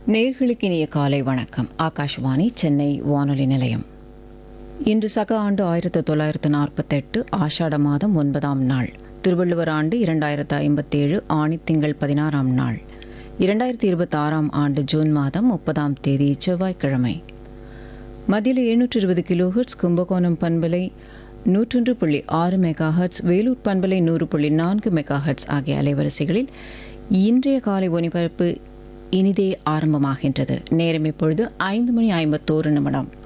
நேர்களுக்கு இனிய காலை வணக்கம் ஆகாஷ்வாணி சென்னை வானொலி நிலையம் இன்று சக ஆண்டு ஆயிரத்து தொள்ளாயிரத்து நாற்பத்தெட்டு ஆஷாட மாதம் ஒன்பதாம் நாள் திருவள்ளுவர் ஆண்டு இரண்டாயிரத்து ஐம்பத்தேழு ஆணித்திங்கள் பதினாறாம் நாள் இரண்டாயிரத்தி இருபத்தாறாம் ஆண்டு ஜூன் மாதம் முப்பதாம் தேதி செவ்வாய்க்கிழமை மத்தியில் எழுநூற்று இருபது கிலோஹெர்ட்ஸ் கும்பகோணம் பண்பலை நூற்றொன்று புள்ளி ஆறு மெகா ஹெர்ட்ஸ் வேலூர் பண்பலை நூறு புள்ளி நான்கு மெகா ஹெர்ட்ஸ் ஆகிய அலைவரிசைகளில் இன்றைய காலை ஒலிபரப்பு இனிதே ஆரம்பமாகின்றது நேரம் இப்பொழுது ஐந்து மணி ஐம்பத்தோரு நிமிடம்